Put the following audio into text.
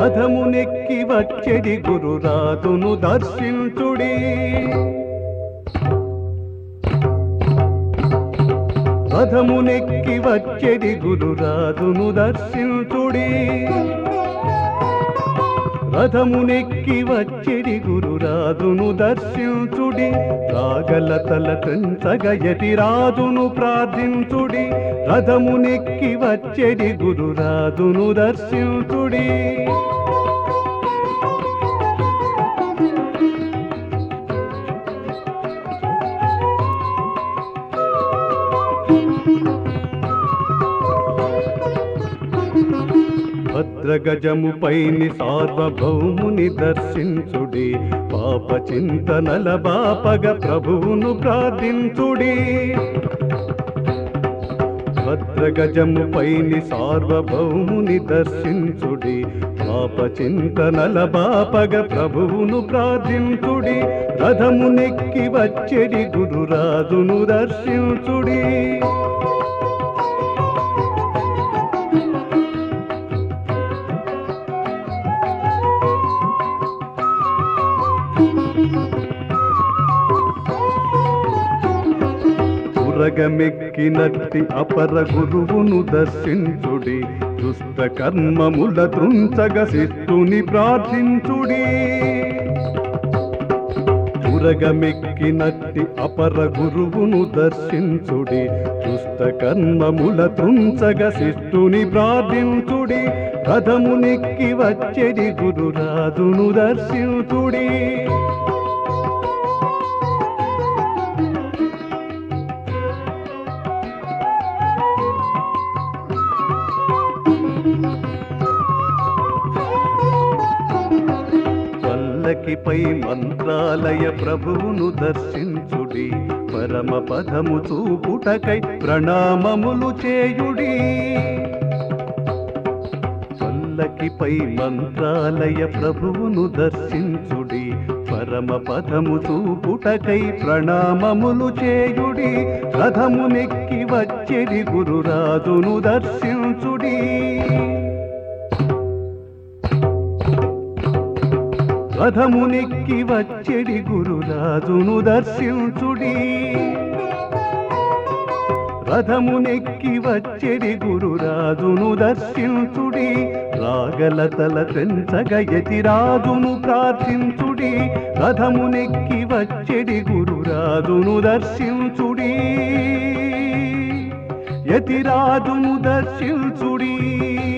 రథమునెక్కి వచ్చెడి గురురాజును దర్శించుడి రథమునెక్కి వచ్చెడి గురురాజును దర్శించుడి రథమునెక్కి వచ్చెడి గురురాజును దర్శించుడి రాగల తల తెంచగయతి రాజును ప్రార్థించుడి రథమునెక్కి వచ్చెడి గురురాజును దర్శించుడి భద్రగజముపైని సార్వభౌముని దర్శించుడి పాప చింతనల బాపగ ప్రభువును ప్రార్థించుడి భద్రగజముపైని సార్వభౌముని దర్శించుడి పాప చింతనల బాపగ ప్రభువును ప్రార్థించుడి రథమునెక్కి వచ్చెడి గురురాజును దర్శించుడి పురగమెక్కినట్టి అపర గురువును దర్శించుడి దుష్ట కర్మముల త్రుంచగ శిష్టుని ప్రార్థించుడి పురగమెక్కినట్టి అపర గురువును దర్శించుడి దుష్ట కర్మముల త్రుంచగ శిష్టుని ప్రార్థించుడి రథమునెక్కి వచ్చెడి గురురాజును దర్శించుడి పల్లకిపై మంత్రాలయ ప్రభువును దర్శించుడి పరమ పదము చూపుటకై ప్రణామములు చేయుడి పల్లకిపై మంత్రాలయ ప్రభువును దర్శించుడి పరమ పదము చూపుటకై ప్రణామములు చేయుడి రథమునెక్కి వచ్చెడి గురురాజును దర్శించుడి రథమునెక్కి వచ్చెడి గురురాజును దర్శించుడి రథమునెక్కి వచ్చెడి గురురాజును దర్శించుడి రాగల తల తెంచగయతి రాజును ప్రార్థించుడి రథమునెక్కి వచ్చెడి గురురాజును దర్శించుడి యతిరాజును దర్శించుడి